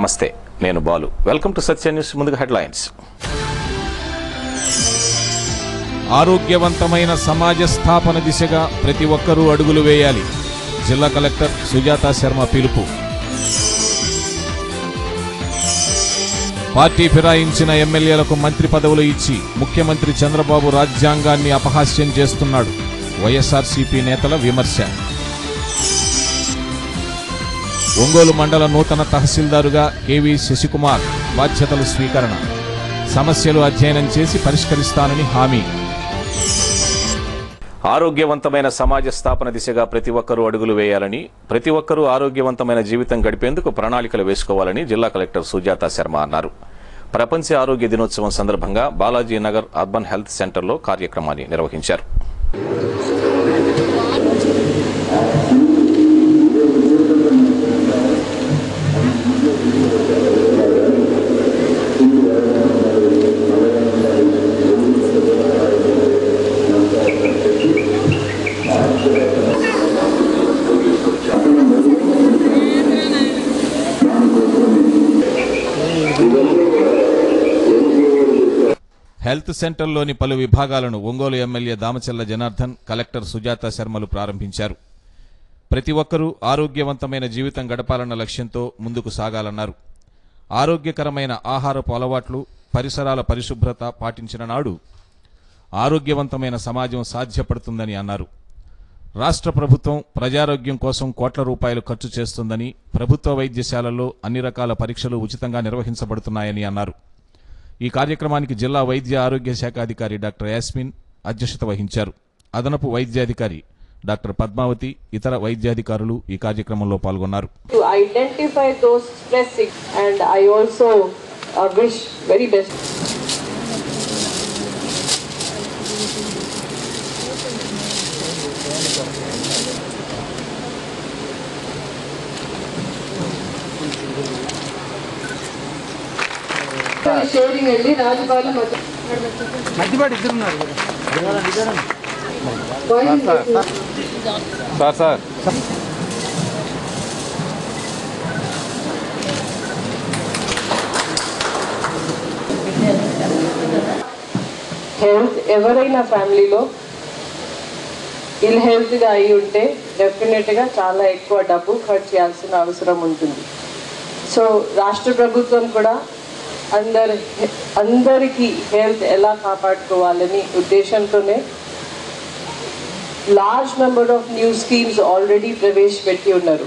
నమస్తే నేను Balu welcome to Satya news ముందుగా హెడ్లైన్స్ ఆరోగ్యవంతమైన సమాజ స్థాపన దిశగా ప్రతి ఒక్కరూ అడుగులు వేయాలి జిల్లా కలెక్టర్ సుజాత శర్మ పిలుపు పార్టీ ఫిరాయించిన ఎమ్మెల్యేలకు మంత్రి పదవులు ఇచ్చి ముఖ్యమంత్రి చంద్రబాబు రాజ్యాంగాన్ని అపహాస్యం చేస్తున్నాడు వైఎస్ఆర్సీపీ నేతల విమర్శ ఒంగోలు మండల నూతన తహసీల్దారుగా కెవి శశికుమార్ బాధ్యతలు స్వీకరణ సమస్యలు అధ్యయనం చేసి పరిష్కరిస్తానని హామీ ఆరోగ్యవంతమైన సమాజ స్థాపన దిశగా ప్రతి ఒక్కరూ అడుగులు వేయాలని ప్రతి ఒక్కరూ ఆరోగ్యవంతమైన జీవితం గడిపేందుకు ప్రణాళికలు వేసుకోవాలని జిల్లా కలెక్టర్ సుజాత శర్మ అన్నారు ప్రపంచ ఆరోగ్య దినోత్సవం సందర్భంగా బాలాజీ నగర్ అర్బన్ హెల్త్ సెంటర్లో కార్యక్రమాన్ని నిర్వహించారు హెల్త్ సెంటర్లోని పలు విభాగాలను ఒంగోలు ఎమ్మెల్యే దామచల్ల జనార్దన్ కలెక్టర్ సుజాత శర్మలు ప్రారంభించారు ప్రతి ఒక్కరూ ఆరోగ్యవంతమైన జీవితం గడపాలన్న లక్ష్యంతో ముందుకు సాగాలన్నారు ఆరోగ్యకరమైన ఆహారపు అలవాట్లు పరిసరాల పరిశుభ్రత పాటించిన నాడు ఆరోగ్యవంతమైన సమాజం సాధ్యపడుతుందని అన్నారు రాష్ట్ర ప్రభుత్వం ప్రజారోగ్యం కోసం కోట్ల రూపాయలు ఖర్చు చేస్తుందని ప్రభుత్వ వైద్యశాలల్లో అన్ని రకాల పరీక్షలు ఉచితంగా నిర్వహించబడుతున్నాయని అన్నారు ఈ కార్యక్రమానికి జిల్లా వైద్య ఆరోగ్య శాఖ అధికారి డాక్టర్ యాస్మిన్ అధ్యక్షత వహించారు అదనపు వైద్యాధికారి డాక్టర్ పద్మావతి ఇతర వైద్యాధికారులు ఈ కార్యక్రమంలో పాల్గొన్నారు to identify those stress sick and I also uh, wish very best. Sharing అండి రాజుపాలెం మధ్య మధ్యపాటి ఇద్దరు ఉన్నారు కదా సార్ సార్ సార్ హెల్త్ ఎవరైనా ఫ్యామిలీలో ఇల్ హెల్త్గా అయి ఉంటే డెఫినెట్గా చాలా ఎక్కువ డబ్బు ఖర్చు చేయాల్సిన అవసరం ఉంటుంది సో రాష్ట్ర ప్రభుత్వం కూడా అందరి అందరికీ హెల్త్ ఎలా కాపాడుకోవాలని ఉద్దేశంతోనే large number of new schemes already ప్రవేశపెట్టి ఉన్నారు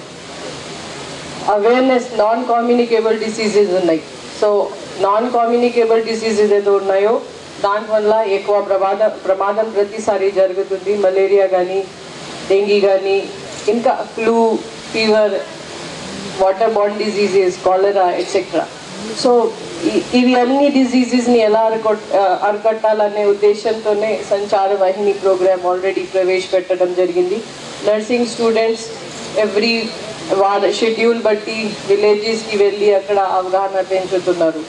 అవేర్నెస్ నాన్ కమ్యూనికేబుల్ డిసీజెస్ ఉన్నాయి సో నాన్ కమ్యూనికేబుల్ డిసీజెస్ ఏదో ఉన్నాయో దానివల్ల ఎక్కువ ప్రమాదం ప్రమాదం ప్రతిసారి జరుగుతుంది మలేరియా కానీ డెంగీ కానీ ఇంకా ఫ్లూ ఫీవర్ వాటర్ బాండ్ డిసీజెస్ కాలరా ఎట్సెట్రా సో ఇవి అన్ని డిసీజెస్ని ఎలా అరకొట్ అరికట్టాలనే ఉద్దేశంతోనే సంచార వాహిని ప్రోగ్రామ్ ఆల్రెడీ ప్రవేశపెట్టడం జరిగింది నర్సింగ్ స్టూడెంట్స్ ఎవ్రీ వారి షెడ్యూల్ బట్టి విలేజెస్కి వెళ్ళి అక్కడ అవగాహన పెంచుతున్నారు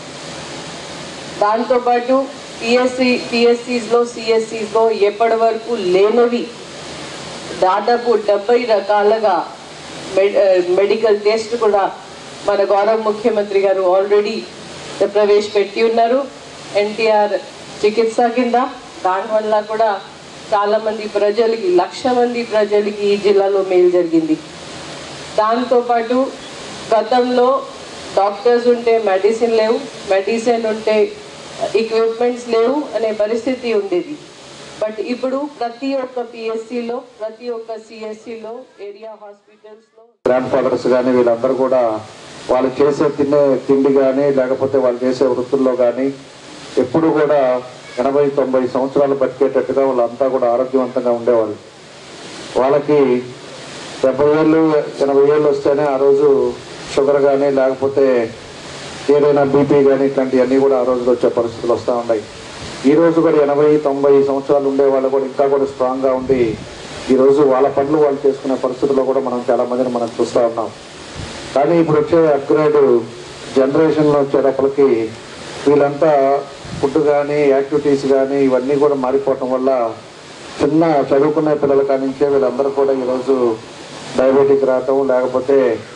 దాంతోపాటు పిఎస్సి పిఎస్సిస్లో సిఎస్సిస్లో ఎప్పటి వరకు లేనివి దాదాపు డెబ్బై రకాలుగా మెడ్- మెడికల్ టెస్ట్ కూడా మన గౌరవ ముఖ్యమంత్రి గారు ఆల్రెడీ ప్రవేశపెట్టి ఉన్నారు ఎన్టీఆర్ చికిత్స కింద దానివల్ల కూడా చాలామంది ప్రజలకి లక్ష మంది ప్రజలకి ఈ జిల్లాలో మేలు జరిగింది దాంతోపాటు గతంలో డాక్టర్స్ ఉంటే మెడిసిన్ లేవు మెడిసిన్ ఉంటే ఎక్విప్మెంట్స్ లేవు అనే పరిస్థితి ఉండేది బట్ ఇప్పుడు ప్రతి ఒక్క పిఎస్సిలో ప్రతి ఒక్క సిఎస్సిలో ఏరియా హాస్పిటల్స్లో గ్రాండ్ ఫాదర్స్ కానీ వీళ్ళందరూ కూడా వాళ్ళు చేసే తినే తిండి కానీ లేకపోతే వాళ్ళు చేసే వృత్తుల్లో కానీ ఎప్పుడు కూడా ఎనభై తొంభై సంవత్సరాలు బతికేటట్టుగా వాళ్ళంతా కూడా ఆరోగ్యవంతంగా ఉండేవాళ్ళు వాళ్ళకి డెబ్బై ఏళ్ళు ఎనభై ఏళ్ళు వస్తేనే ఆ రోజు షుగర్ కానీ లేకపోతే ఏదైనా బీపీ కానీ ఇట్లాంటివన్నీ కూడా ఆ రోజులు వచ్చే పరిస్థితులు వస్తూ ఉన్నాయి ఈ రోజు కూడా ఎనభై తొంభై సంవత్సరాలు ఉండే వాళ్ళు కూడా ఇంకా కూడా స్ట్రాంగ్గా ఉండి ఈ రోజు వాళ్ళ పనులు వాళ్ళు చేసుకునే పరిస్థితుల్లో కూడా మనం చాలా మందిని మనం చూస్తూ ఉన్నాం కానీ ఇప్పుడు వచ్చే అప్గ్రేడ్ జనరేషన్లో వచ్చేటప్పటికి వీళ్ళంతా ఫుడ్ కానీ యాక్టివిటీస్ కానీ ఇవన్నీ కూడా మారిపోవటం వల్ల చిన్న చదువుకునే పిల్లల కానించే వీళ్ళందరూ కూడా ఈరోజు డయాబెటిక్ రావటం లేకపోతే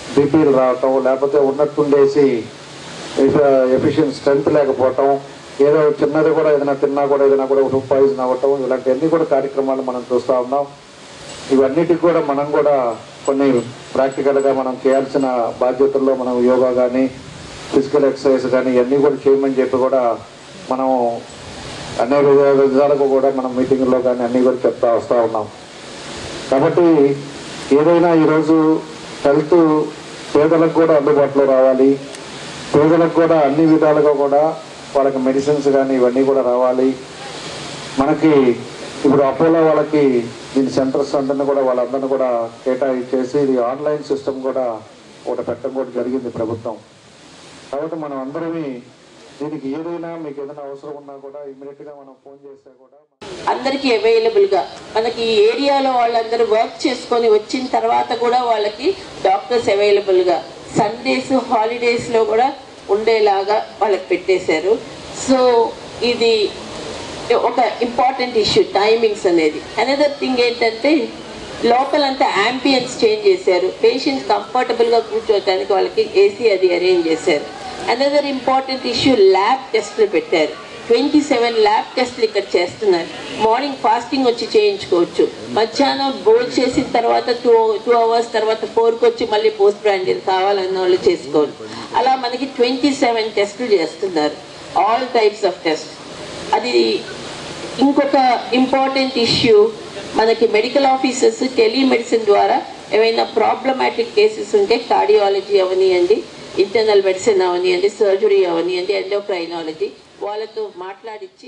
బీపీలు రావటం లేకపోతే ఉన్నట్టుండేసి ఎఫిషియెంట్ స్ట్రెంత్ లేకపోవటం ఏదో చిన్నది కూడా ఏదైనా తిన్నా కూడా ఏదైనా కూడా ఫుడ్ పాయిజన్ అవ్వటం ఇలాంటివన్నీ కూడా కార్యక్రమాలు మనం చూస్తూ ఉన్నాం ఇవన్నిటికి కూడా మనం కూడా కొన్ని ప్రాక్టికల్గా మనం చేయాల్సిన బాధ్యతల్లో మనం యోగా కానీ ఫిజికల్ ఎక్సర్సైజ్ కానీ ఇవన్నీ కూడా చేయమని చెప్పి కూడా మనం అన్ని విధ- విధాలకు కూడా మనం మీటింగ్లో కానీ అన్నీ కూడా చెప్తా వస్తూ ఉన్నాం కాబట్టి ఏదైనా ఈరోజు హెల్త్ పేదలకు కూడా అందుబాటులో రావాలి పేదలకు కూడా అన్ని విధాలుగా కూడా వాళ్ళకి మెడిసిన్స్ కానీ ఇవన్నీ కూడా రావాలి మనకి ఇప్పుడు అపోలో వాళ్ళకి దీని సెంటర్స్ అందరిని కూడా వాళ్ళందరినీ కూడా కేటాయించేసి ఇది ఆన్లైన్ సిస్టమ్ కూడా ఒకటి పెట్టడం కూడా జరిగింది ప్రభుత్వం కాబట్టి మనం అందరమీ దీనికి ఏదైనా మీకు ఏదైనా అవసరం ఉన్నా కూడా ఇమీడియట్గా మనం ఫోన్ చేస్తే కూడా అందరికీ అవైలబుల్గా మనకి ఈ ఏరియాలో వాళ్ళందరూ వర్క్ చేసుకొని వచ్చిన తర్వాత కూడా వాళ్ళకి డాక్టర్స్ అవైలబుల్గా సండేస్ హాలిడేస్లో కూడా ఉండేలాగా వాళ్ళకి పెట్టేశారు సో ఇది ఒక ఇంపార్టెంట్ ఇష్యూ టైమింగ్స్ అనేది అనదర్ థింగ్ ఏంటంటే లోపలంతా యాంబియన్స్ చేంజ్ చేశారు పేషెంట్స్ కంఫర్టబుల్గా కూర్చోవడానికి వాళ్ళకి ఏసీ అది అరేంజ్ చేశారు అనదర్ ఇంపార్టెంట్ ఇష్యూ ల్యాబ్ టెస్ట్లు పెట్టారు ట్వంటీ సెవెన్ ల్యాబ్ టెస్ట్లు ఇక్కడ చేస్తున్నారు మార్నింగ్ ఫాస్టింగ్ వచ్చి చేయించుకోవచ్చు మధ్యాహ్నం భోజనం చేసిన తర్వాత టూ టూ అవర్స్ తర్వాత ఫోర్కి వచ్చి మళ్ళీ పోస్ట్ బ్రాండెడ్ కావాలన్న వాళ్ళు చేసుకోవాలి అలా మనకి ట్వంటీ సెవెన్ టెస్టులు చేస్తున్నారు ఆల్ టైప్స్ ఆఫ్ టెస్ట్ అది ఇంకొక ఇంపార్టెంట్ ఇష్యూ మనకి మెడికల్ ఆఫీసర్స్ టెలిమెడిసిన్ ద్వారా ఏవైనా ప్రాబ్లమాటిక్ కేసెస్ ఉంటే కార్డియాలజీ అవనియండి ఇంటర్నల్ మెడిసిన్ అవనియండి సర్జరీ అవనియండి ఎండోక్రైనాలజీ వాళ్ళతో మాట్లాడించి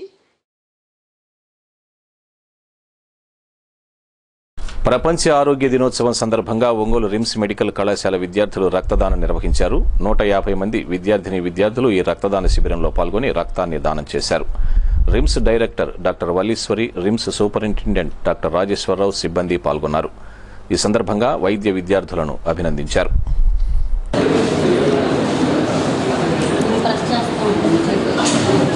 ప్రపంచ ఆరోగ్య దినోత్సవం సందర్భంగా ఒంగోలు రిమ్స్ మెడికల్ కళాశాల విద్యార్థులు రక్తదానం నిర్వహించారు నూట యాభై మంది విద్యార్థిని విద్యార్థులు ఈ రక్తదాన శిబిరంలో పాల్గొని రక్తాన్ని దానం చేశారు RIMS director doctor Valliswari RIMS superintendent doctor Rajeswararao సిబ్బంది పాల్గొన్నారు ఈ సందర్భంగా వైద్య విద్యార్థులను అభినందించారు ప్రెస్ చేస్తూ ఉంటుంది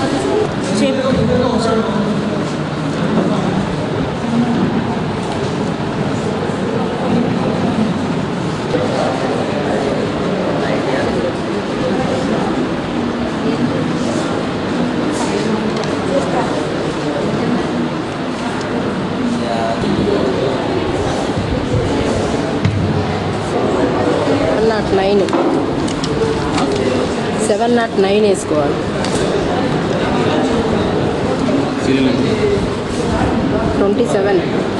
seven nought nine seven nought nine వేసుకోవాలి ట్వంటీ సెవెన్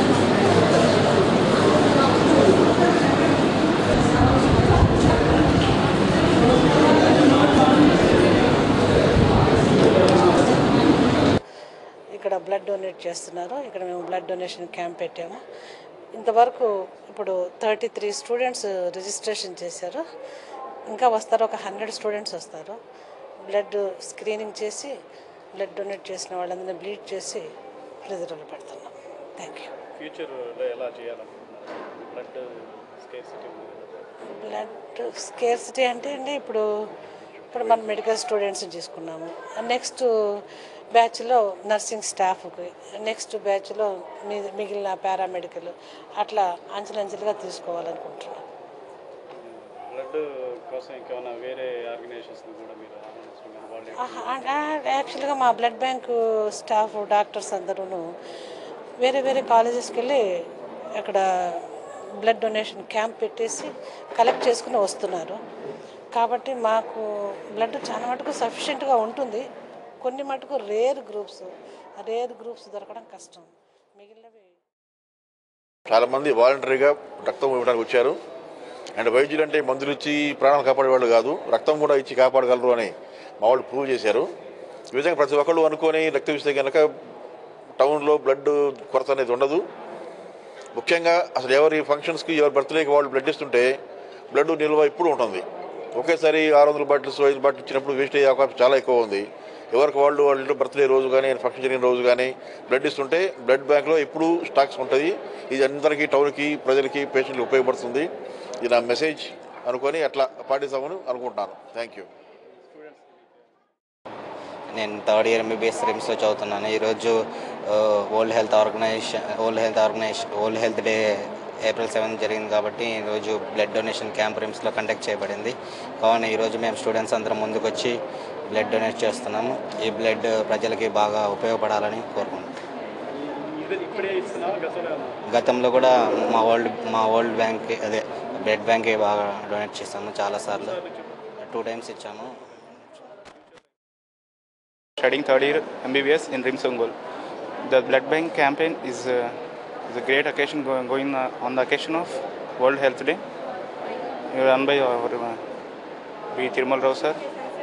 ఇక్కడ బ్లడ్ డొనేట్ చేస్తున్నారు ఇక్కడ మేము బ్లడ్ డొనేషన్ క్యాంప్ పెట్టాము ఇంతవరకు ఇప్పుడు థర్టీ త్రీ స్టూడెంట్స్ రిజిస్ట్రేషన్ చేశారు ఇంకా వస్తారు ఒక హండ్రెడ్ స్టూడెంట్స్ వస్తారు బ్లడ్ స్క్రీనింగ్ చేసి బ్లడ్ డొనేట్ చేసిన వాళ్ళందరినీ బ్లీడ్ చేసి రిజర్వ్లో పెడుతున్నాం థ్యాంక్ యూ ఫ్యూచర్లో ఎలా చేయాలనుకుంటున్నారు బ్లడ్ స్కేర్సిటీ బ్లడ్ స్కేర్సిటీ అంటే అండి ఇప్పుడు ఇప్పుడు మనం మెడికల్ స్టూడెంట్స్ తీసుకున్నాము నెక్స్ట్ బ్యాచ్లో నర్సింగ్ స్టాఫ్కి నెక్స్ట్ బ్యాచ్లో మీ మిగిలిన పారామెడికల్ అట్లా అంచెలంచెలుగా తీసుకోవాలనుకుంటున్నాను బ్లడ్ కోసం ఇంకేమైనా వేరే ఆర్గనైజేషన్స్ కూడా మీరు ఆహ్వానిస్తున్నారు వాళ్ళు యాక్చువల్గా మా బ్లడ్ బ్యాంక్ స్టాఫ్ డాక్టర్స్ అందరూ వేరే వేరే కాలేజెస్కి వెళ్ళి అక్కడ బ్లడ్ డొనేషన్ క్యాంప్ పెట్టేసి కలెక్ట్ చేసుకుని వస్తున్నారు కాబట్టి మాకు బ్లడ్ చాలా మటుకు సఫిషియెంట్గా ఉంటుంది కొన్ని మటుకు రేర్ గ్రూప్స్ రేర్ గ్రూప్స్ దొరకడం కష్టం మిగిలినవి చాలా మంది వాలంటరీగా రక్తం ఇవ్వడానికి వచ్చారు అండ్ వైద్యులు అంటే మందులు ఇచ్చి ప్రాణాలు కాపాడేవాళ్ళు కాదు రక్తం కూడా ఇచ్చి కాపాడగలరు అని మా వాళ్ళు ప్రూవ్ చేశారు ఈ విధంగా ప్రతి ఒక్కళ్ళు అనుకొని రక్తం ఇస్తే కనుక టౌన్లో బ్లడ్ కొరత అనేది ఉండదు ముఖ్యంగా అసలు ఎవరి ఫంక్షన్స్కి ఎవరి బర్త్డేకి వాళ్ళు బ్లడ్ ఇస్తుంటే బ్లడ్ నిల్వ ఇప్పుడు ఉంటుంది ఒకేసారి ఆరు వందల బాటిల్స్ ఐదు బాటిల్ ఇచ్చినప్పుడు వేస్ట్ అయ్యే అవకాశం చాలా ఎక్కువ ఉంది ఎవరికి వాళ్ళు వాళ్ళు బర్త్డే రోజు కానీ ఫంక్షన్ జరిగిన రోజు కానీ బ్లడ్ ఇస్తుంటే బ్లడ్ బ్యాంక్లో ఎప్పుడు స్టాక్స్ ఉంటుంది ఇది అందరికీ టౌన్కి ప్రజలకి పేషెంట్కి ఉపయోగపడుతుంది ఇది నా మెసేజ్ అనుకొని అట్లా పాటిస్తామని అనుకుంటున్నాను థ్యాంక్ యూ నేను థర్డ్ ఇయర్ ఎంబీబీఎస్ రిమ్స్లో చదువుతున్నాను ఈరోజు world health organization world health organization world health day April seven జరిగింది కాబట్టి ఈరోజు బ్లడ్ డొనేషన్ క్యాంప్ రిమ్స్లో కండక్ట్ చేయబడింది కావున ఈరోజు మేము స్టూడెంట్స్ అందరం ముందుకు వచ్చి బ్లడ్ డొనేట్ చేస్తున్నాము ఈ బ్లడ్ ప్రజలకి బాగా ఉపయోగపడాలని కోరుకుంటున్నాం ఇది ఇప్పుడే ఇస్తున్నావా గతంలో ఏమన్నా? గతంలో కూడా మా వరల్డ్ మా వరల్డ్ బ్యాంక్ అదే బ్లడ్ బ్యాంక్కి బాగా డొనేట్ చేస్తాము చాలాసార్లు టూ టైమ్స్ ఇచ్చాము studying third year MBBS in RIMS Ongol. The blood bank campaign is, uh, is a great occasion go- going uh, on the occasion of World Health Day, run by our uh, V. Thirumal Rao sir.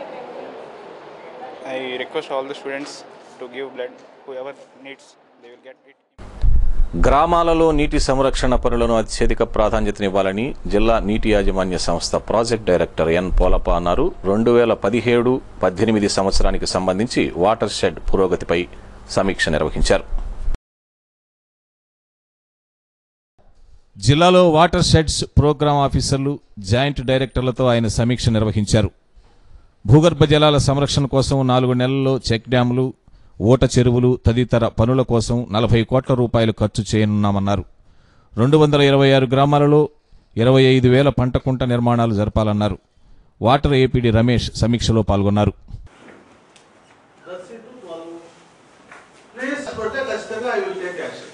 I request all the students to give blood. Whoever needs, they will get it. గ్రామాలలో నీటి సంరక్షణ పనులను అత్యధిక ప్రాధాన్యతనివ్వాలని జిల్లా నీటి యాజమాన్య సంస్థ project director N పోలప్ప అన్నారు రెండు వేల పదిహేడు పద్దెనిమిది సంవత్సరానికి సంబంధించి వాటర్ షెడ్ పురోగతిపై సమీక్ష నిర్వహించారు జిల్లాలో వాటర్ షెడ్స్ ప్రోగ్రాం ఆఫీసర్లు జాయింట్ డైరెక్టర్లతో ఆయన సమీక్ష నిర్వహించారు భూగర్భ జలాల సంరక్షణ కోసం నాలుగు నెలల్లో చెక్ డ్యాంలు ఓట చెరువులు తదితర పనుల కోసం నలభై కోట్ల రూపాయలు ఖర్చు చేయనున్నామన్నారు రెండు వందల ఇరవై ఆరు గ్రామాలలో ఇరవై ఐదు వేల పంట కుంట నిర్మాణాలు జరపాలన్నారు వాటర్ ఏపీడీ రమేష్ సమీక్షలో పాల్గొన్నారు ప్లీజ్ కొడితే ఖచ్చితంగా I will take action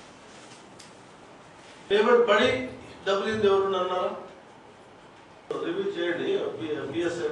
payment పడి డబ్బులు ఇంది ఎవరు అన్నారా రివ్యూ చేయండి బిఎస్ఐ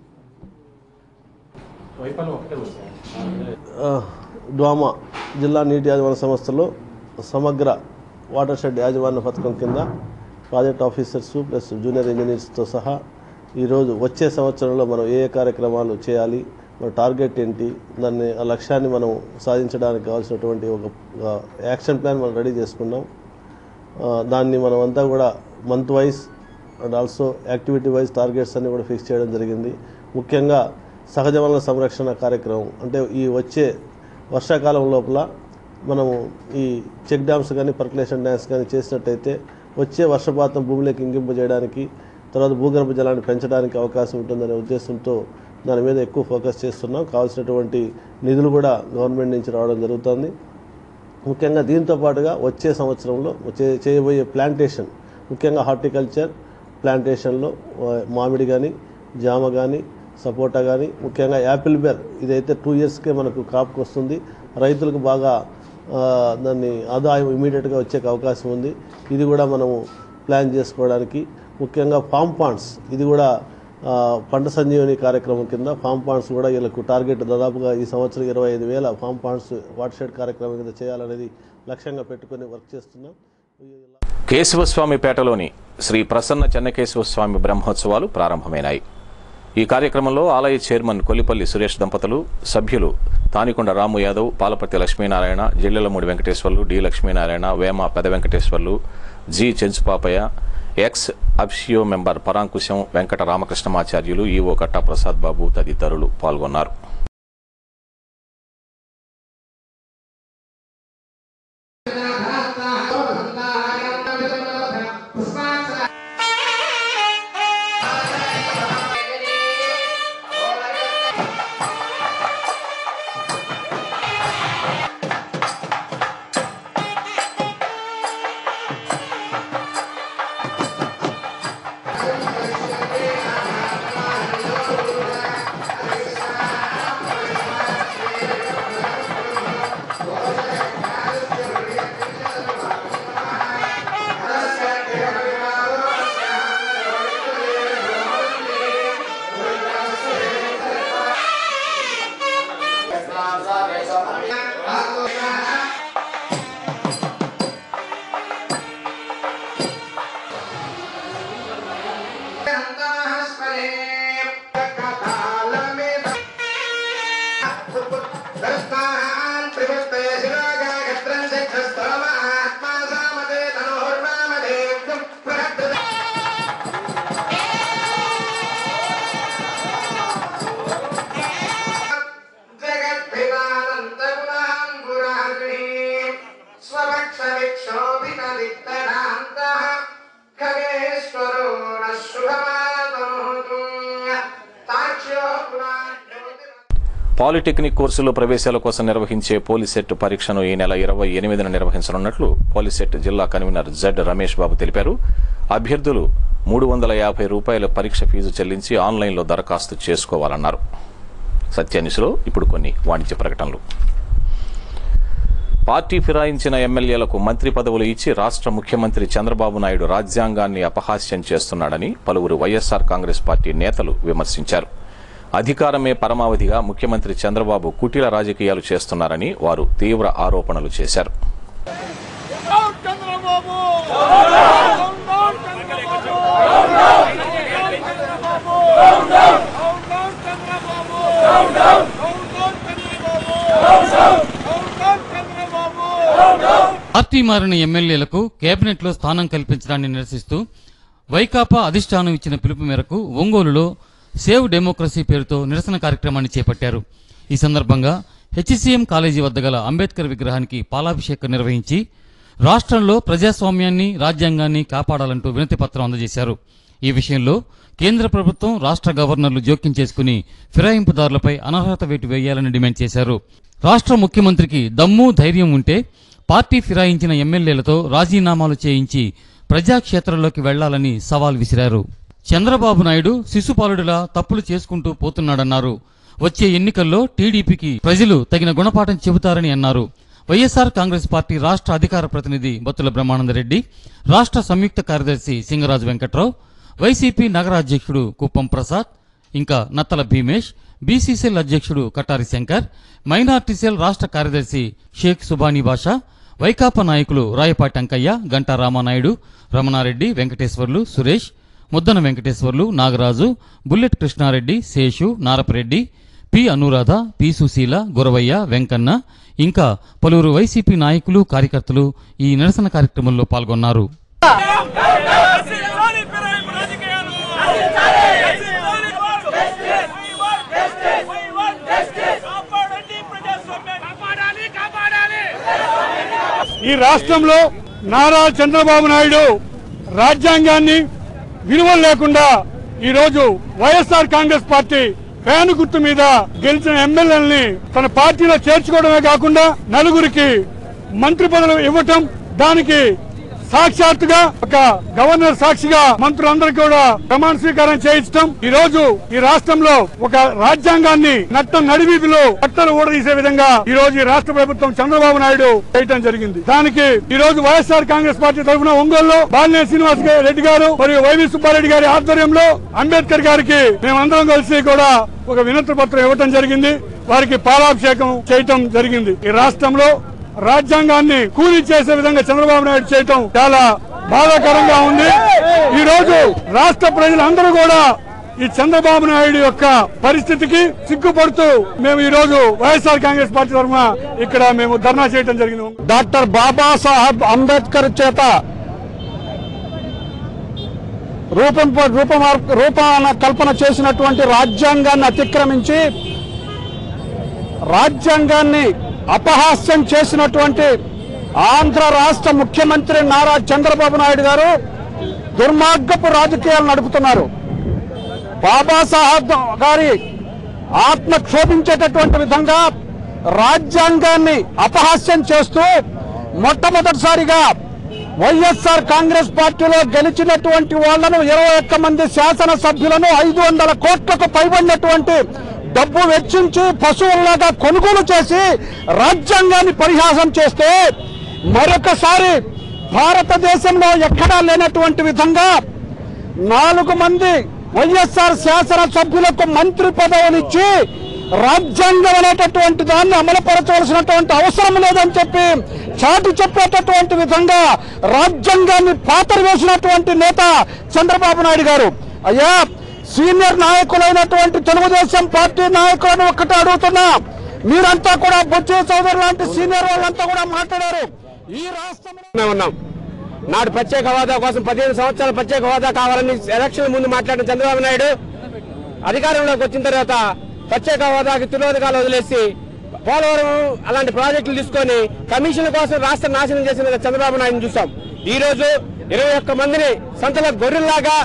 డ్వామా జిల్లా నీటి యాజమాన్య సంస్థలో సమగ్ర వాటర్ షెడ్ యాజమాన్య పథకం కింద ప్రాజెక్ట్ ఆఫీసర్స్ ప్లస్ జూనియర్ ఇంజనీర్స్తో సహా ఈరోజు వచ్చే సంవత్సరంలో మనం ఏ ఏ కార్యక్రమాలు చేయాలి మన టార్గెట్ ఏంటి దాన్ని ఆ లక్ష్యాన్ని మనం సాధించడానికి కావాల్సినటువంటి ఒక ఒక యాక్షన్ ప్లాన్ మనం రెడీ చేసుకున్నాం ఆ, దాన్ని మనం అంతా కూడా month wise and also activity wise targets అన్ని కూడా ఫిక్స్ చేయడం జరిగింది ముఖ్యంగా సహజ వనరుల సంరక్షణ కార్యక్రమం అంటే ఈ వచ్చే వర్షాకాలం లోపల మనము ఈ చెక్ డ్యామ్స్ కానీ పర్కులేషన్ డ్యామ్స్ కానీ చేసినట్టయితే వచ్చే వర్షపాతం భూమిలోకి ఇంకింపు చేయడానికి తర్వాత భూగర్భ జలాన్ని పెంచడానికి అవకాశం ఉంటుందనే ఉద్దేశంతో దాని మీద ఎక్కువ ఫోకస్ చేస్తున్నాం కావాల్సినటువంటి నిధులు కూడా గవర్నమెంట్ నుంచి రావడం జరుగుతుంది ముఖ్యంగా దీంతో పాటుగా వచ్చే సంవత్సరంలో చే చేయబోయే ప్లాంటేషన్ ముఖ్యంగా హార్టికల్చర్ ప్లాంటేషన్లో ఆ, మామిడి కానీ జామ కానీ సపోటా కానీ ముఖ్యంగా యాపిల్ బెర్ ఇదైతే టూ ఇయర్స్కే మనకు కాపుకి వస్తుంది రైతులకు బాగా ఆ, దాన్ని ఆదాయం ఇమీడియట్గా వచ్చే అవకాశం ఉంది ఇది కూడా మనము ప్లాన్ చేసుకోవడానికి ముఖ్యంగా ఫామ్ పాండ్స్ ఇది కూడా ఆ, పంట సంజీవని కార్యక్రమం కింద ఫామ్ పాండ్స్ కూడా వీళ్ళకు టార్గెట్ దాదాపుగా ఈ సంవత్సరం ఇరవై ఐదు వేల ఫామ్ పాండ్స్ వాటర్ షెడ్ కార్యక్రమం కింద చేయాలనేది లక్ష్యంగా పెట్టుకొని వర్క్ చేస్తున్నాం కేశవస్వామిపేటలోని శ్రీ ప్రసన్న చెన్నకేశవస్వామి బ్రహ్మోత్సవాలు ప్రారంభమైనాయి ఈ కార్యక్రమంలో ఆలయ చైర్మన్ కొల్లిపల్లి సురేష్ దంపతులు సభ్యులు Tanikonda Ramu Yadav Palaparthi Lakshminarayana Jillellamudi Venkateswarlu D Lakshminarayana Vema Peda Venkateswarlu G Chenchupapaiah ex officio member Parankusam Venkata Ramakrishnamacharyulu EO Katta Prasad Babu తదితరులు పాల్గొన్నారు Thank పాలిటెక్నిక్ కోర్సులో ప్రవేశాల కోసం నిర్వహించే పోలీసెట్ పరీక్షను ఈ నెల ఇరవై ఎనిమిదిన నిర్వహించనున్నట్లు పోలీసెట్ జిల్లా కన్వీనర్ జెడ్ రమేష్ బాబు తెలిపారు అభ్యర్థులు మూడు వందల యాభై రూపాయల పరీక్ష ఫీజు చెల్లించి ఆన్లైన్లో దరఖాస్తు చేసుకోవాలన్నారు సత్యాన్యూస్లో ఇప్పుడు కొన్ని వాణిజ్య ప్రకటనలు పార్టీ ఫిరాయించిన ఎమ్మెల్యేలకు మంత్రి పదవులు ఇచ్చి రాష్ట్ర ముఖ్యమంత్రి చంద్రబాబు నాయుడు రాజ్యాంగాన్ని అపహాస్యం చేస్తున్నాడని పలువురు వైఎస్సార్ కాంగ్రెస్ పార్టీ నేతలు విమర్శించారు అధికారమే పరమావధిగా ముఖ్యమంత్రి చంద్రబాబు కుటిల రాజకీయాలు చేస్తున్నారని వారు తీవ్ర ఆరోపణలు చేశారు పార్టీ మారిన ఎమ్మెల్యేలకు కేబినెట్లో స్థానం కల్పించడాన్ని నిరసిస్తూ వైకాపా అధిష్టానం ఇచ్చిన పిలుపు మేరకు ఒంగోలులో సేవ్ డెమోక్రసీ పేరుతో నిరసన కార్యక్రమాన్ని చేపట్టారు ఈ సందర్భంగా హెచ్సిఎం కాలేజీ వద్ద గల అంబేద్కర్ విగ్రహానికి పాలాభిషేకం నిర్వహించి రాష్ట్రంలో ప్రజాస్వామ్యాన్ని రాజ్యాంగాన్ని కాపాడాలంటూ వినతి పత్రం అందజేశారు ఈ విషయంలో కేంద్ర ప్రభుత్వం రాష్ట్ర గవర్నర్లు జోక్యం చేసుకుని ఫిరాయింపుదారులపై అనర్హత వేటు వేయాలని డిమాండ్ చేశారు రాష్ట్ర ముఖ్యమంత్రికి దమ్ము ధైర్యం ఉంటే పార్టీ ఫిరాయించిన ఎమ్మెల్యేలతో రాజీనామాలు చేయించి ప్రజాక్షేత్రంలోకి వెళ్లాలని సవాల్ విసిరారు చంద్రబాబు నాయుడు శిశుపాలుడిలా తప్పులు చేసుకుంటూ పోతున్నాడన్నారు వచ్చే ఎన్నికల్లో టీడీపీకి ప్రజలు తగిన గుణపాఠం చెబుతారని అన్నారు వైఎస్ఆర్ కాంగ్రెస్ పార్టీ రాష్ట్ర అధికార ప్రతినిధి బత్తుల బ్రహ్మానందరెడ్డి రాష్ట్ర సంయుక్త కార్యదర్శి సింగరాజు వెంకట్రావు వైసీపీ నగర అధ్యక్షుడు కుప్పం ప్రసాద్ ఇంకా నత్తల భీమేష్ బీసీసీఎల్ అధ్యక్షుడు కటారి శంకర్ మైనార్టీసీఎల్ రాష్ట్ర కార్యదర్శి షేక్ సుబానీ బాషా వైకాపా నాయకులు Rayapati Ankaiah Ganta Ramanaidu Ramanareddy Venkateswarlu Suresh Muddana Venkateswarlu Nagaraju Bullet Krishnareddy Seshu Narapareddy P Anuradha P Susheela Guravaiah Venkanna ఇంకా పలువురు వైసీపీ నాయకులు కార్యకర్తలు ఈ నిరసన కార్యక్రమంలో పాల్గొన్నారు ఈ రాష్ట్రంలో నారా చంద్రబాబు నాయుడు రాజ్యాంగాన్ని విలువలు లేకుండా ఈ రోజు వైఎస్ఆర్ కాంగ్రెస్ పార్టీ ఫ్యాన్ గుర్తు మీద గెలిచిన ఎమ్మెల్యేలని తన పార్టీలో చేర్చుకోవడమే కాకుండా నలుగురికి మంత్రి పదవులు ఇవ్వటం దానికి సాక్షాత్తుగా ఒక గవర్నర్ సాక్షిగా మంత్రులందరికీ కూడా ప్రమాణ స్వీకారం చేయించడం ఈ రోజు ఈ రాష్ట్రంలో ఒక రాజ్యాంగాన్ని నట్టం నడివీధిలో పట్టలు ఊడదీసే విధంగా ఈ రోజు ఈ రాష్ట్ర ప్రభుత్వం చంద్రబాబు నాయుడు చేయటం జరిగింది దానికి ఈ రోజు వైఎస్ఆర్ కాంగ్రెస్ పార్టీ తరఫున ఒంగోలులో బాలినేని శ్రీనివాస్ గా- రెడ్డి గారు మరియు వైవి సుబ్బారెడ్డి గారి ఆధ్వర్యంలో అంబేద్కర్ గారికి మేమందరం కలిసి కూడా ఒక వినతి పత్రం ఇవ్వటం జరిగింది వారికి పాలాభిషేకం చేయటం జరిగింది ఈ రాష్ట్రంలో రాజ్యాంగాన్ని కూలీ చేసే విధంగా చంద్రబాబు నాయుడు చేయటం చాలా బాధాకరంగా ఉంది ఈ రోజు రాష్ట్ర ప్రజలందరూ కూడా ఈ చంద్రబాబు నాయుడు యొక్క పరిస్థితికి సిగ్గుపడుతూ మేము ఈ రోజు వైఎస్ఆర్ కాంగ్రెస్ పార్టీ తరఫున ఇక్కడ మేము ధర్నా చేయడం జరిగింది డాక్టర్ బాబాసాహెబ్ అంబేద్కర్ చేత రూపం రూపమార్ రూపాన కల్పన చేసినటువంటి రాజ్యాంగాన్ని అతిక్రమించి రాజ్యాంగాన్ని అపహాస్యం చేసినటువంటి ఆంధ్ర రాష్ట్ర ముఖ్యమంత్రి నారా చంద్రబాబు నాయుడు గారు దుర్మార్గపు రాజకీయాలు నడుపుతున్నారు బాబాసాహెబ్ గారి ఆత్మ క్షోభించేటటువంటి విధంగా రాజ్యాంగాన్ని అపహాస్యం చేస్తూ మొట్టమొదటిసారిగా వైఎస్ఆర్ కాంగ్రెస్ పార్టీలో గెలిచినటువంటి వాళ్లను ఇరవై ఒక్క మంది శాసనసభ్యులను ఐదు వందల కోట్లకు పైబడినటువంటి డబ్బు వెచ్చించి పశువుల్లాగా కొనుగోలు చేసి రాజ్యాంగాన్ని పరిహాసం చేస్తే మరొకసారి భారతదేశంలో ఎక్కడా లేనటువంటి విధంగా నాలుగు మంది వైఎస్ఆర్ శాసన సభ్యులకు మంత్రి పదవులు ఇచ్చి రాజ్యాంగం అనేటటువంటి దాన్ని అమలుపరచవలసినటువంటి అవసరం లేదని చెప్పి చాటి చెప్పేటటువంటి విధంగా రాజ్యాంగాన్ని పాతరు వేసినటువంటి నేత చంద్రబాబు నాయుడు గారు అయ్యా సీనియర్ నాయకులైనటువంటి తెలుగుదేశం పార్టీ నాయకులను ఒక్కటే అడుగుతున్నా మీరంతా కూడా బొచ్చే చౌదరి లాంటి సీనియర్ వాళ్ళంతా కూడా మాట్లాడారు ఈ రాష్ట్రంలో ఉన్నాం నాడు ప్రత్యేక హోదా కోసం పదిహేను సంవత్సరాల ప్రత్యేక హోదా కావాలని ఎలక్షన్ ముందు మాట్లాడిన చంద్రబాబు నాయుడు అధికారంలోకి వచ్చిన తర్వాత ప్రత్యేక హోదాకి తిరోధకాలు వదిలేసి పోలవరం అలాంటి ప్రాజెక్టులు తీసుకొని కమిషన్ల కోసం రాష్ట్ర నాశనం చేసిన చంద్రబాబు నాయుడు చూసాం ఈ రోజు ఇరవై ఒక్క మందిని సంతల గొర్రెల్లాగా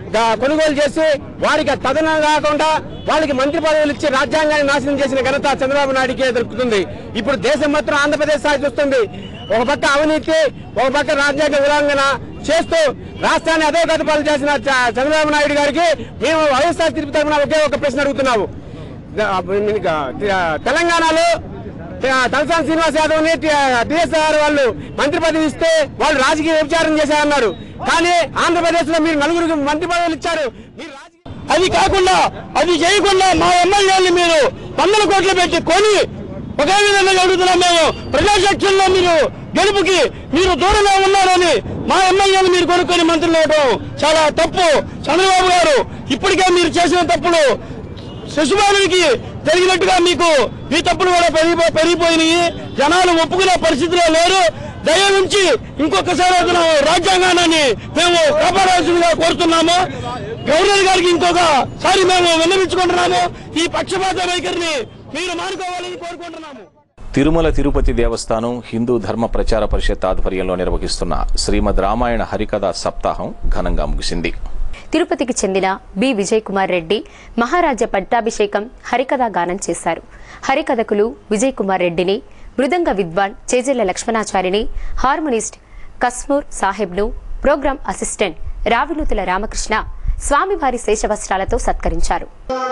గా- కొనుగోలు చేసి వారికి తదనం కాకుండా వాళ్ళకి మంత్రి పదవులు ఇచ్చి రాజ్యాంగాన్ని నాశనం చేసిన ఘనత చంద్రబాబు నాయుడికే దొరుకుతుంది ఇప్పుడు దేశం మొత్తం ఆంధ్రప్రదేశ్ స్థాయి చూస్తుంది ఒక పక్క అవినీతి ఒక పక్క రాజ్యాంగ ఉల్లంఘన చేస్తూ రాష్ట్రాన్ని అదో గతపాలు చేసిన చ- చంద్రబాబు నాయుడు గారికి మేము వైఎస్ఆర్ తిరుపతి తరఫున ఒకే ఒక ప్రశ్న అడుగుతున్నాము ద- ఇంకా తెలంగాణలో త- తలసాని శ్రీనివాస్ యాదవ్ ని టిఎస్ఆర్ వాళ్ళు మంత్రి పదవి ఇస్తే వాళ్ళు రాజకీయ వ్యభిచారం చేశారన్నారు కానీ ఆంధ్రప్రదేశ్ లో మీరు నలుగురికి మంత్రి పదవులు ఇచ్చారు మీరు అది కాకుండా అది చేయకుండా మా ఎమ్మెల్యేలు మీరు వందల కోట్లు పెట్టి కొని ఒకే విధంగా అడుగుతున్నాం మేము ప్రజాశక్తుల్లో మీరు గెలుపుకి మీరు దూరంగా ఉన్నారని మా ఎమ్మెల్యేలు మీరు కొనుక్కొని మంత్రులు ఇవ్వడం చాలా తప్పు చంద్రబాబు గారు ఇప్పటికే మీరు చేసిన తప్పులు శశిబాలుకి జరిగినట్టుగా మీకు ఈ తప్పులు కూడా పెరిగిపో పెరిగిపోయినాయి జనాలు ఒప్పుకునే పరిస్థితిలో లేరు దయ ఉంచి ఇంకొకసారి అతను రాజ్యాంగాన్ని మేము కాపాడాల్సిందిగా కోరుతున్నాము గవర్నర్ గారికి ఇంకొకసారి మేము విన్నవించుకుంటున్నాము ఈ పక్షపాత వైఖరిని మీరు మానుకోవాలని కోరుకుంటున్నాము తిరుమల తిరుపతి దేవస్థానం హిందూ ధర్మ ప్రచార పరిషత్ ఆధ్వర్యంలో నిర్వహిస్తున్న శ్రీమద్ రామాయణ హరికథ సప్తాహం ఘనంగా ముగిసింది తిరుపతికి చెందిన బి విజయ్ కుమార్ రెడ్డి మహారాజా పట్టాభిషేకం హరికథా గానం చేశారు హరికథకులు విజయ్ కుమార్ రెడ్డిని మృదంగ విద్వాన్ చేజెళ్ల లక్ష్మణాచారిని హార్మోనిస్ట్ కస్మూర్ సాహెబ్ను ప్రోగ్రాం అసిస్టెంట్ రావినూతుల రామకృష్ణ స్వామివారి శేషవస్త్రాలతో సత్కరించారు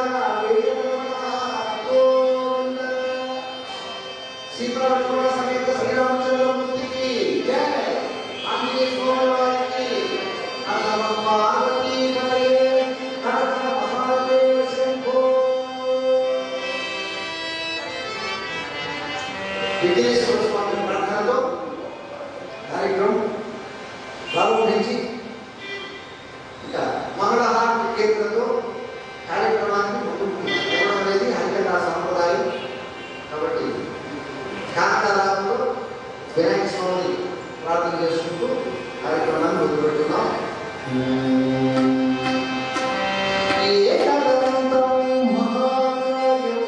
విఘ్నేశ్వర స్వామి ప్రార్థనతో కార్యక్రమం ప్రారంభించి ఇక మంగళహారతి కీర్తనతో కార్యక్రమాన్ని ముందుకు వెళ్ళడం అనేది హరికథా సాంప్రదాయం కాబట్టి ధ్యానరాలతో వినాయక స్వామిని ప్రార్థన చేసుకుంటూ కార్యక్రమాన్ని మొదలుపెట్టున్నాం ఏకదంతం మహాకాయో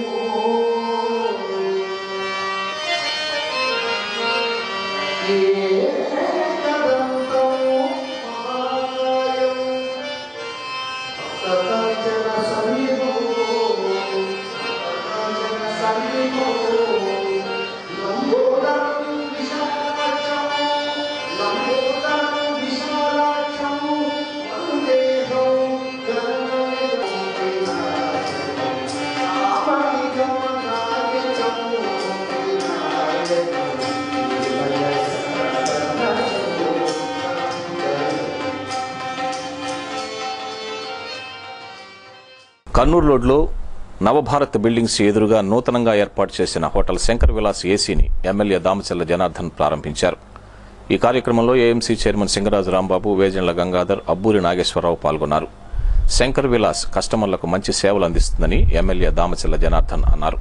కన్నూరు రోడ్లో నవభారత్ బిల్డింగ్స్ ఎదురుగా నూతనంగా ఏర్పాటు చేసిన హోటల్ శంకర్ విలాస్ ఏసీని ఎమ్మెల్యే దామచల్ల జనార్దన్ ప్రారంభించారు ఈ కార్యక్రమంలో ఏఎంసీ చైర్మన్ సింగరాజు రాంబాబు వేజండ్ల గంగాధర్ అబ్బూరి నాగేశ్వరరావు పాల్గొన్నారు శంకర్ విలాస్ కస్టమర్లకు మంచి సేవలు అందిస్తుందని ఎమ్మెల్యే దామచల్ల జనార్దన్ అన్నారు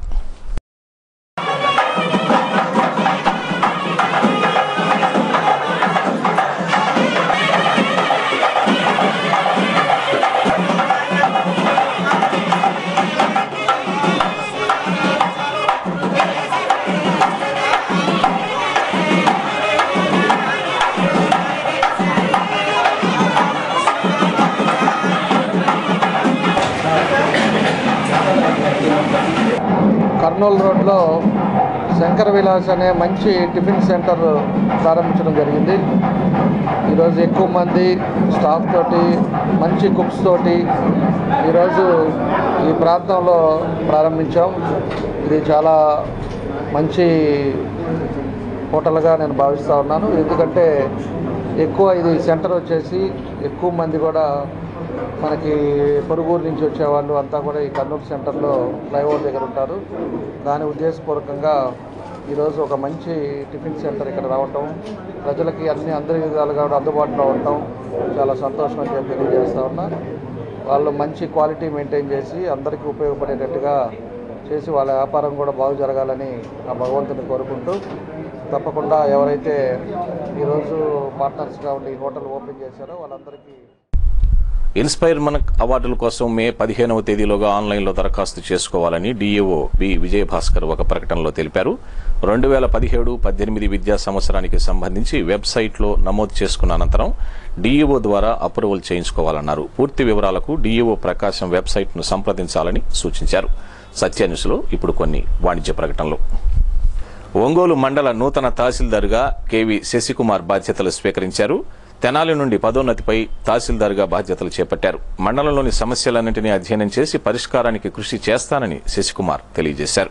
కర్నూలు రోడ్లో శంకర్ విలాస్ అనే మంచి టిఫిన్ సెంటర్ ప్రారంభించడం జరిగింది ఈరోజు ఎక్కువ మంది స్టాఫ్ తోటి మంచి కుక్స్ తోటి ఈరోజు ఈ ప్రాంతంలో ప్రారంభించాం ఇది చాలా మంచి హోటల్గా నేను భావిస్తూ ఉన్నాను ఎందుకంటే ఎక్కువ ఇది సెంటర్ వచ్చేసి ఎక్కువ మంది కూడా మనకి పొరుగురు నుంచి వచ్చేవాళ్ళు అంతా కూడా ఈ కర్నూలు సెంటర్లో ఫ్లైఓవర్ దగ్గర ఉంటారు దాని ఉద్దేశపూర్వకంగా ఈరోజు ఒక మంచి టిఫిన్ సెంటర్ ఇక్కడ రావటం ప్రజలకి అన్ని అందరి విధాలుగా కూడా అందుబాటులో ఉండటం చాలా సంతోషం అని చెప్పి తెలియజేస్తా ఉన్నా వాళ్ళు మంచి క్వాలిటీ మెయింటైన్ చేసి అందరికీ ఉపయోగపడేటట్టుగా చేసి వాళ్ళ వ్యాపారం కూడా బాగు జరగాలని ఆ భగవంతుని కోరుకుంటూ తప్పకుండా ఎవరైతే ఈరోజు పార్ట్నర్స్గా ఉండి ఈ హోటల్ ఓపెన్ చేశారో వాళ్ళందరికీ ఇన్స్పైర్ మనక్ అవార్డుల కోసం మే పదిహేనవ తేదీలోగా ఆన్లైన్లో దరఖాస్తు చేసుకోవాలని డీఏఓ బి విజయభాస్కర్ ఒక ప్రకటనలో తెలిపారు రెండు వేల పదిహేడు పద్దెనిమిది విద్యా సంవత్సరానికి సంబంధించి వెబ్సైట్లో నమోదు చేసుకున్న అనంతరం డీఈఓ ద్వారా అప్రూవల్ చేయించుకోవాలన్నారు పూర్తి వివరాలకు డీఈఓ ప్రకాశం వెబ్సైట్ను సంప్రదించాలని సూచించారు సత్యాన్యూస్లో ఇప్పుడు కొన్ని వాణిజ్య ప్రకటనలు ఒంగోలు మండల నూతన తహసీల్దార్గా కేవి శశికుమార్ బాధ్యతలు స్వీకరించారు తెనాలి నుండి పదోన్నతిపై తహసీల్దార్గా బాధ్యతలు చేపట్టారు మండలంలోని సమస్యలన్నింటినీ అధ్యయనం చేసి పరిష్కారానికి కృషి చేస్తానని శశికుమార్ తెలియజేశారు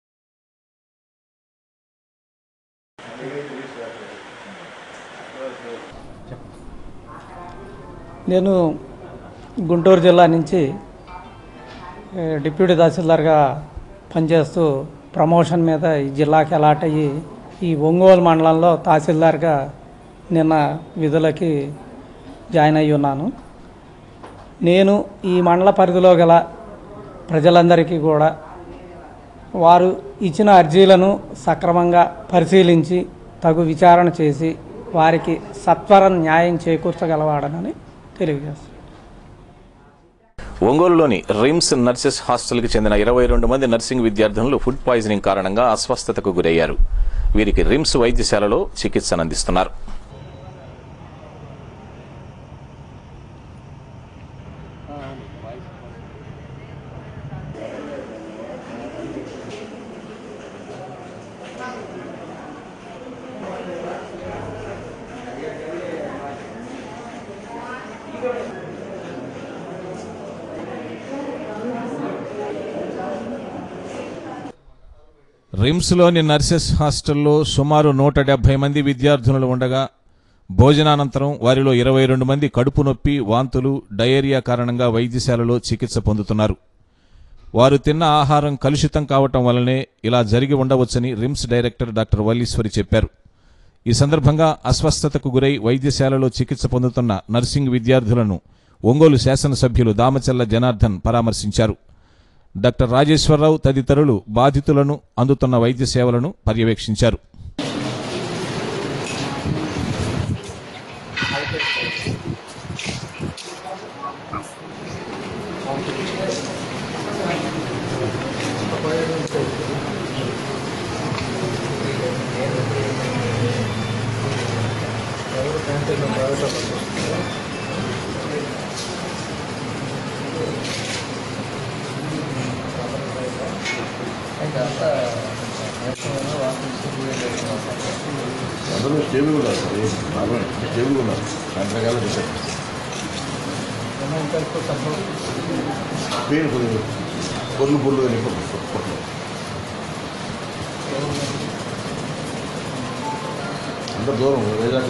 నేను గుంటూరు జిల్లా నుంచి ఏ, డిప్యూటీ తహసీల్దార్గా పనిచేస్తూ ప్రమోషన్ మీద ఈ జిల్లాకి అలాట్ అయ్యి ఈ ఒంగోలు మండలంలో తహసీల్దార్గా నిన్న విధులకి జాయిన్ అయ్యి ఉన్నాను నేను ఈ మండల పరిధిలో గల ప్రజలందరికీ కూడా వారు ఇచ్చిన అర్జీలను సక్రమంగా పరిశీలించి తగు విచారణ చేసి వారికి సత్వర న్యాయం చేకూర్చగలవాడనని తెలియజేస్తాను ఒంగోలులోని రిమ్స్ నర్సెస్ హాస్టల్కి చెందిన ఇరవై రెండు మంది నర్సింగ్ విద్యార్థినులు ఫుడ్ పాయిజనింగ్ కారణంగా అస్వస్థతకు గురయ్యారు వీరికి రిమ్స్ వైద్యశాలలో చికిత్సను అందిస్తున్నారు రిమ్స్లోని నర్సెస్ హాస్టల్లో సుమారు నూట డెబ్బై మంది విద్యార్థినులు ఉండగా భోజనానంతరం వారిలో ఇరవై రెండు మంది కడుపు నొప్పి వాంతులు డయేరియా కారణంగా వైద్యశాలలో చికిత్స పొందుతున్నారు వారు తిన్న ఆహారం కలుషితం కావటం వల్లనే ఇలా జరిగి ఉండవచ్చని రిమ్స్ డైరెక్టర్ డాక్టర్ వల్లీశ్వరి చెప్పారు ఈ సందర్భంగా అస్వస్థతకు గురై వైద్యశాలలో చికిత్స పొందుతున్న నర్సింగ్ విద్యార్థులను ఒంగోలు శాసనసభ్యులు దామచల్ల జనార్దన్ పరామర్శించారు డాక్టర్ రాజేశ్వరరావు తదితరులు బాధితులను అందుతున్న వైద్య సేవలను పర్యవేక్షించారు అందరూ స్టేబుల్ ఉన్నారు నార్మల్ స్టేబుల్ ఉన్నారు రకరకాల డిఫరెంట్ పెయిన్ కొద్దిగా పొర్లు పొర్లు అని పొట్లు అంత దూరం వైజాగ్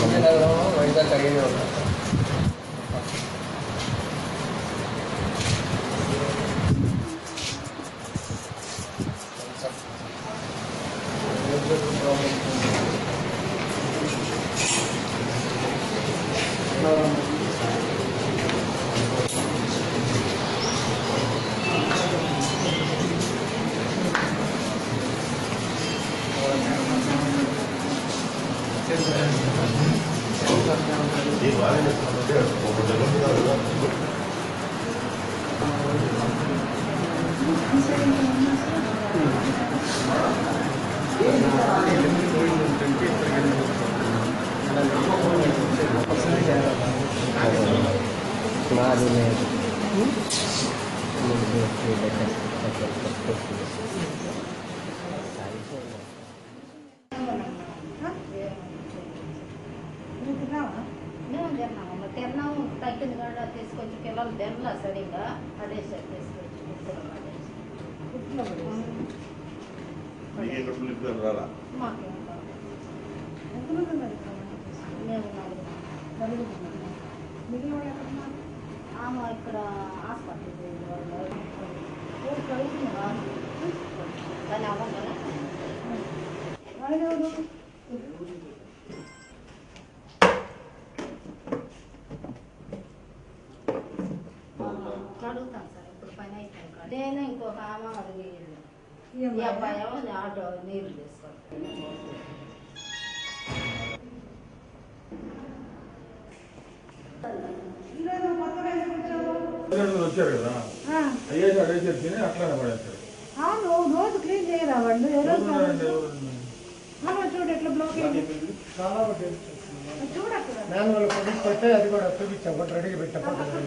తిన్నాము తగ్గింది కూడా తీసుకొచ్చి పిల్లలు తినలా సరిగా అదే సార్ తీసుకొచ్చి రారా మాకేం కావాలి. మేము నలుగురు. ఆమె ఇక్కడ హాస్పిటల్ కానీ అవ్వగలరా అడుగుతాను సార్ ఇప్పుడు పని అయిపోయింది నేను ఇంకొక ఆమె అది ఈ అబ్బాయి ఏమో ఆటో నీళ్ళు తీసుకొస్తాను ఈరోజు కొత్త వచ్చారు కదా ఆ, అయ్యేసి అడిగేసి తిని అట్లానే పడేస్తారు అవును రోజు క్లీన్ చేయరా వాళ్ళు ఏ రోజు కాదు. అమ్మ చూడు ఎట్లా బ్లాక్ అయింది చూడు అక్కడ మాన్యువల్ కొట్టే అది కూడా చూపించాం ఒకటి రెడీగా పెట్టాం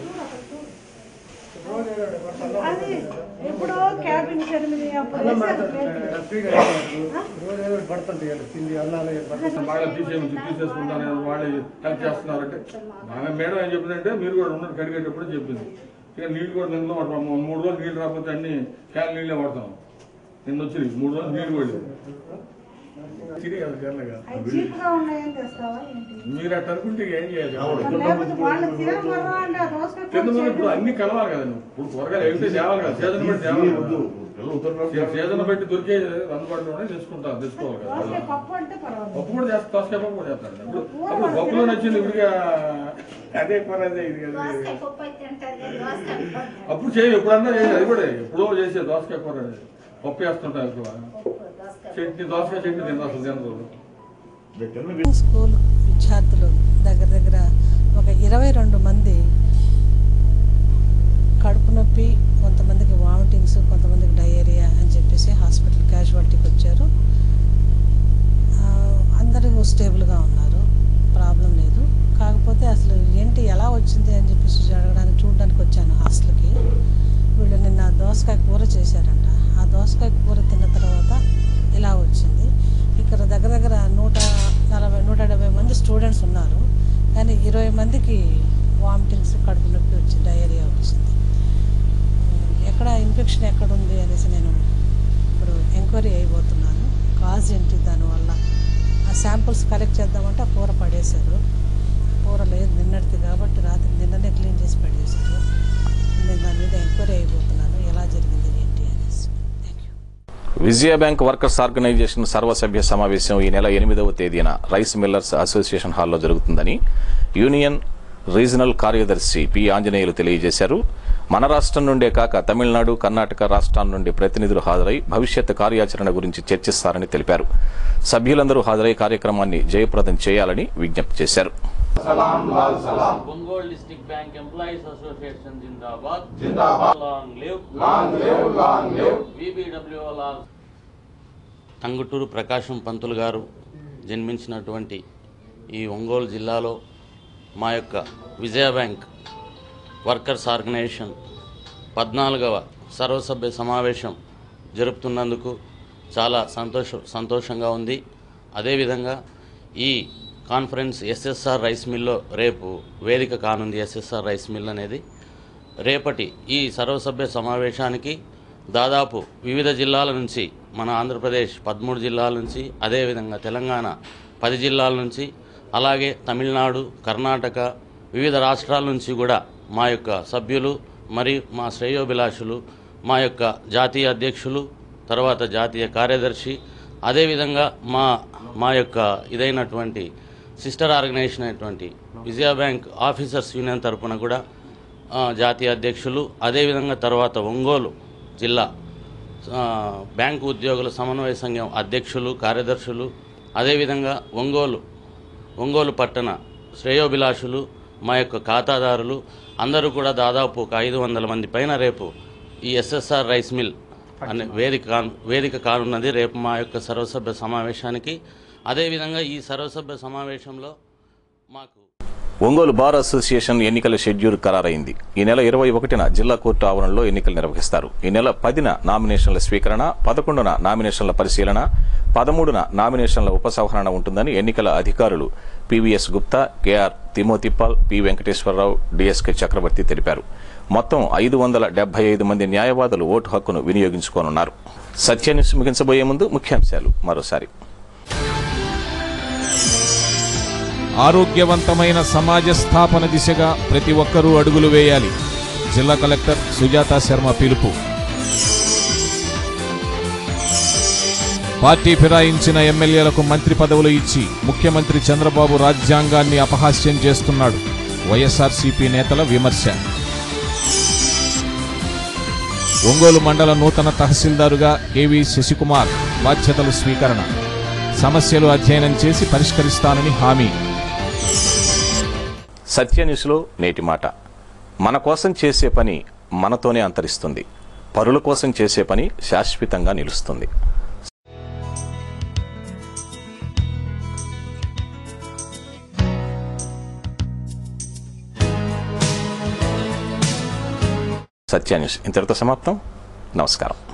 అది ఎప్పుడో క్యాబిన్ సెరమనీ అప్పుడు అన్నం వేశారు పెడతాడు ప్లేట్లు. హ్యాపీగా రోజు ఏదో ఒకటి పడుతుంటాయి వీళ్ళు. తిండి అన్నాలు ఏదో పడుతుంటాయి. బాగా తీసేయమని తీసేసుకుంటాను వాళ్ళు హెల్ప్ చేస్తున్నారంటే ఆమె మేడం ఏం చెప్పిందంటే మీరు కూడా ఉన్నది కడిగేటప్పుడు చెప్పింది ఇక నీళ్ళు కూడా నిన్న వాడతాం మూడు రోజులు నీళ్ళు రాకపోతే అన్ని క్యాన్ నీళ్ళే వాడతాం నిన్న వచ్చినాయి మూడు రోజులు నీళ్ళు పడలేదు తిరిగి అది జరలేగా. అవి చీప్ గా ఉన్నాయని తెస్తావా ఏంటి మీరు అట్లా అనుకుంటే ఇక ఏం చేయాలి లేకపోతే వాళ్ళు తినమర్రా అంటే ఆ దోసకాయ కింద కూర మీద ఇప్పుడు చేయడం. అన్ని కలవాలి కదండి ఇప్పుడు కూరగాయలు వెళ్తే తేవాలి కదా సీజన్ బట్టి తేవాలి కదా సీజన్ బట్టి దొరికే అందుబాటులోనే తెచ్చుకుంటాం తెచ్చుకోవాలి దోసకాయ కదా పప్పు అంటే పర్వాలేదు పప్పు కూడా చేస్తా దోసకాయ పప్పు కూడా చేస్తాను ఇప్పుడు అప్పుడు పప్పులో నచ్చింది ఇవిడిగా అదే కూర అదే ఇది అది. దోసకాయ పప్పు అయితే ఉంటుంది దోసకాయ పప్పు. అప్పుడు చేయి ఎప్పుడన్నా చేయి అది కూడా ఎప్పుడో చేసే దోసకాయ కూర అది. పప్పు వేస్తుంటాం ఎక్కువ చట్నీ దోసకాయ చట్నీ తింటా అసలు తినరు స్కూల్ విద్యార్థులు దగ్గర దగ్గర ఒక ఇరవై రెండు మంది కడుపు నొప్పి కొంతమందికి వామిటింగ్స్ కొంతమందికి డయేరియా అని చెప్పేసి హాస్పిటల్ క్యాజువాలిటీకి వచ్చారు ఆ, అందరూ స్టేబుల్గా ఉన్నారు ప్రాబ్లం లేదు కాకపోతే అసలు ఏంటి ఎలా వచ్చింది అని చెప్పేసి అడగడానికి చూడడానికి వచ్చాను హాస్టల్కి వీళ్ళు నిన్న దోసకాయ కూర చేశారంట ఆ దోసకాయ కూర తిన్న తర్వాత ఇలా వచ్చింది ఇక్కడ దగ్గర దగ్గర నూట నలభై నూట డెబ్బై మంది స్టూడెంట్స్ ఉన్నారు కానీ ఇరవై మందికి వామిటింగ్స్ కడుపు నొప్పి వచ్చింది డయేరియా వచ్చింది ఎక్కడ ఇన్ఫెక్షన్ ఎక్కడ ఉంది అనేసి నేను ఇప్పుడు ఎంక్వైరీ అయిపోతున్నాను కాజ్ ఏంటి దానివల్ల ఆ శాంపుల్స్ కలెక్ట్ చేద్దామంటే ఆ కూర పడేశారు కూర లేదు నిన్నటిది కాబట్టి రాత్రి నిన్ననే క్లీన్ చేసి పడేశారు నేను దాని మీద ఎంక్వైరీ అయిపోతున్నాను ఎలా జరిగింది ఏంటి అనేసి విజయ బ్యాంక్ వర్కర్స్ ఆర్గనైజేషన్ సర్వసభ్య సమావేశం ఈ నెల ఎనిమిదవ తేదీన రైస్ మిల్లర్స్ అసోసియేషన్ హాల్లో జరుగుతుందని యూనియన్ రీజనల్ కార్యదర్శి పి ఆంజనేయులు తెలియజేశారు మన రాష్ట్రం నుండే కాక తమిళనాడు కర్ణాటక రాష్ట్రాల నుండి ప్రతినిధులు హాజరై భవిష్యత్ కార్యాచరణ గురించి చర్చిస్తారని తెలిపారు సభ్యులందరూ హాజరై కార్యక్రమాన్ని జయప్రదం చేయాలని విజ్ఞప్తి చేశారు Ongole district bank employees association జిందాబాద్ జిందాబాద్. Long live Long live, long live. VBW Tanguturu Prakasam Pantulu garu జన్మించినటువంటి ఈ ఒంగోలు జిల్లాలో మా యొక్క విజయ బ్యాంక్ వర్కర్స్ ఆర్గనైజేషన్ పద్నాలుగవ సర్వసభ్య సమావేశం జరుపుతున్నందుకు చాలా సంతోష సంతోషంగా ఉంది అదేవిధంగా ఈ కాన్ఫరెన్స్ ఎస్ఎస్ఆర్ రైస్ మిల్లో రేపు వేదిక కానుంది ఎస్ఎస్ఆర్ రైస్ మిల్ అనేది రేపటి ఈ సర్వసభ్య సమావేశానికి దాదాపు వివిధ జిల్లాల నుంచి మన ఆంధ్రప్రదేశ్ పదమూడు జిల్లాల నుంచి అదేవిధంగా తెలంగాణ పది జిల్లాల నుంచి అలాగే తమిళనాడు కర్ణాటక వివిధ రాష్ట్రాల నుంచి కూడా మా యొక్క సభ్యులు మరియు మా శ్రేయోభిలాషులు మా యొక్క జాతీయ అధ్యక్షులు తర్వాత జాతీయ కార్యదర్శి అదేవిధంగా మా మా యొక్క ఇదైనటువంటి సిస్టర్ ఆర్గనైజేషన్ అయినటువంటి విజయ బ్యాంక్ ఆఫీసర్స్ యూనియన్ తరపున కూడా ఆ, జాతీయ అధ్యక్షులు అదేవిధంగా తర్వాత ఒంగోలు జిల్లా ఆ, బ్యాంకు ఉద్యోగుల సమన్వయ సంఘం అధ్యక్షులు కార్యదర్శులు అదేవిధంగా ఒంగోలు ఒంగోలు పట్టణ శ్రేయోభిలాషులు మా యొక్క ఖాతాదారులు అందరూ కూడా దాదాపు ఒక ఐదు వందల మంది పైన రేపు ఈ ఎస్ఎస్ఆర్ రైస్ మిల్ అనే వేదిక కాను వేదిక కానున్నది రేపు మా యొక్క సర్వసభ్య సమావేశానికి అదేవిధంగా ఈ సర్వసభ్య సమావేశంలో మాకు ఒంగోలు బార్ అసోసియేషన్ ఎన్నికల షెడ్యూల్ ఖరారైంది ఈ నెల ఇరవై ఒకటిన జిల్లా కోర్టు ఆవరణలో ఎన్నికలు నిర్వహిస్తారు ఈ నెల పదిన నామినేషన్ల స్వీకరణ పదకొండున నామినేషన్ల పరిశీలన పదమూడున నామినేషన్ల ఉపసంహరణ ఉంటుందని ఎన్నికల అధికారులు PVS Gupta KR Timothy Paul P Venkateswararao DSK Chakravarthi తెలిపారు మొత్తం ఐదు వందల డెబ్బై ఐదు మంది న్యాయవాదులు ఓటు హక్కును వినియోగించుకోనున్నారు సత్యాన్ని ముగించబోయే ముందు ముఖ్యాంశాలు మరోసారి ఆరోగ్యవంతమైన సమాజ స్థాపన దిశగా ప్రతి ఒక్కరూ అడుగులు వేయాలి జిల్లా కలెక్టర్ సుజాత శర్మ పిలుపు పార్టీ ఫిరాయించిన ఎమ్మెల్యేలకు మంత్రి పదవులు ఇచ్చి ముఖ్యమంత్రి చంద్రబాబు రాజ్యాంగాన్ని అపహాస్యం చేస్తున్నాడు వైఎస్ఆర్సీపీ నేతల విమర్శ ఒంగోలు మండల నూతన తహసీల్దారుగా కెవి శశికుమార్ బాధ్యతలు స్వీకరణ సమస్యలు అధ్యయనం చేసి పరిష్కరిస్తానని హామీ సత్య న్యూస్లో నేటి మాట మన కోసం చేసే పని మనతోనే అంతరిస్తుంది పరుల కోసం చేసే పని శాశ్వతంగా నిలుస్తుంది సత్యాన్యూస్ ఇంతటితో సమాప్తం నమస్కారం